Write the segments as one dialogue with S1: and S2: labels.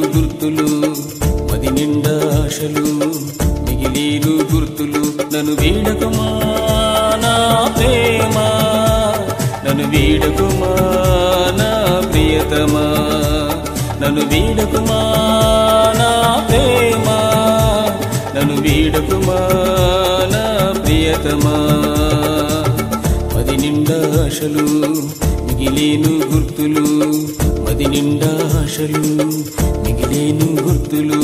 S1: గుర్తులు మది నిండా ఆశలు మిగిలేను గుర్తులు నన్ను వీడకుమా నా ప్రేమ నన్ను వీడకుమా నా ప్రియతమా నన్ను వీడకుమా నా ప్రేమ నన్ను వీడకుమా నా ప్రియతమా మది నిండా ఆశలు మిగిలేను గుర్తులు మది నిండా ఆశలు మిగిలేను గుర్తులు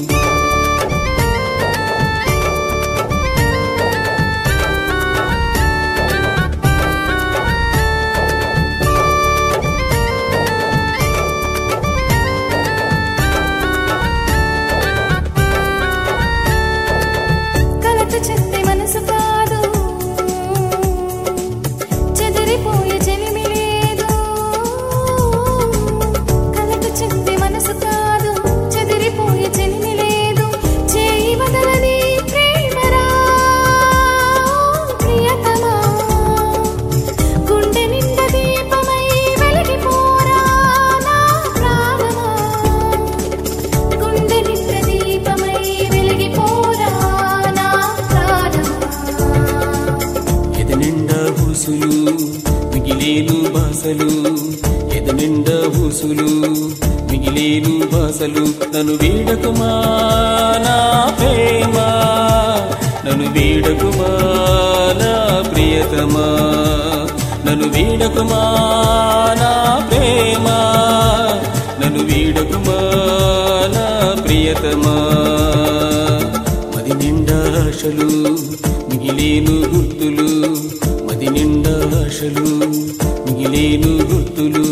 S2: కలత చెంది మనసు కాదు చెదిరిపోయే చెలిమి లేదు కలత చెంది మనసు కాదు చెదిరిపోయే చెలిమి లేదు చేయి వదలని ప్రేమరా ప్రియతమా గుండె నిండా దీపమై వెలిగిపోరా నా ప్రాణమా గుండె నిండా దీపమై వెలిగిపోరా నా ప్రాణమా
S1: ఎద నిండా ఊసులు మిగిలేను బాసలు ఎద నిండా ఊసులు మిగిలేను బాసలు నన్ను వీడకుమా నా ప్రేమ నన్ను వీడకుమా నా ప్రియతమా నన్ను వీడకుమా నా ప్రేమ నన్ను వీడకుమా నా ప్రియతమా మది నిండా ఆశలు మిగిలేను గుర్తులు మది నిండా ఆశలు మిగిలేను గుర్తులు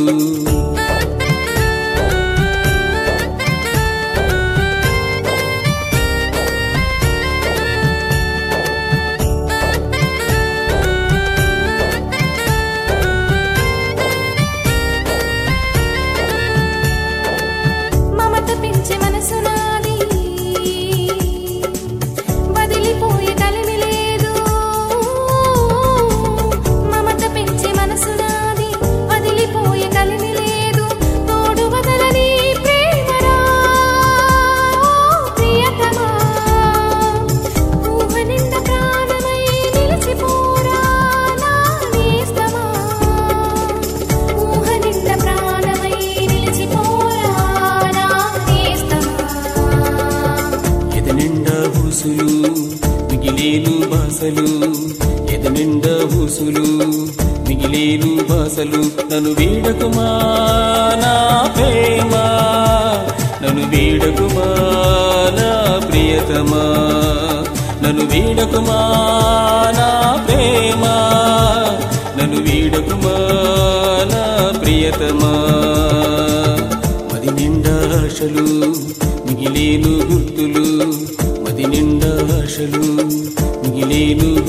S2: మమత పెంచే మనసు నాది వదిలిపోయే కలిమి లేదు మమత పెంచే మనసు నాది వదిలిపోయే కలిమి లేదు తోడు వదలని ప్రేమరా ప్రియతమా ఊహ నిండా ప్రాణమై నిలిచిపోరా నా నేస్తమా ఊహ నిండా ప్రాణమై నిలిచిపోరా నా నేస్తమా
S1: ఎద నిండా ఊసులు మిగిలేను బాసలు ఎద నిండా ఊసులు మిగిలేను బాసలు నన్ను వీడకుమా నా ప్రేమ నన్ను వీడకుమా నా ప్రియతమా నన్ను వీడకుమా నా ప్రేమ నన్ను వీడకుమా నా ప్రియతమా మది నిండా ఆశలు మిగిలేను గుర్తులు మది నిండా ఆశలు మిగిలేను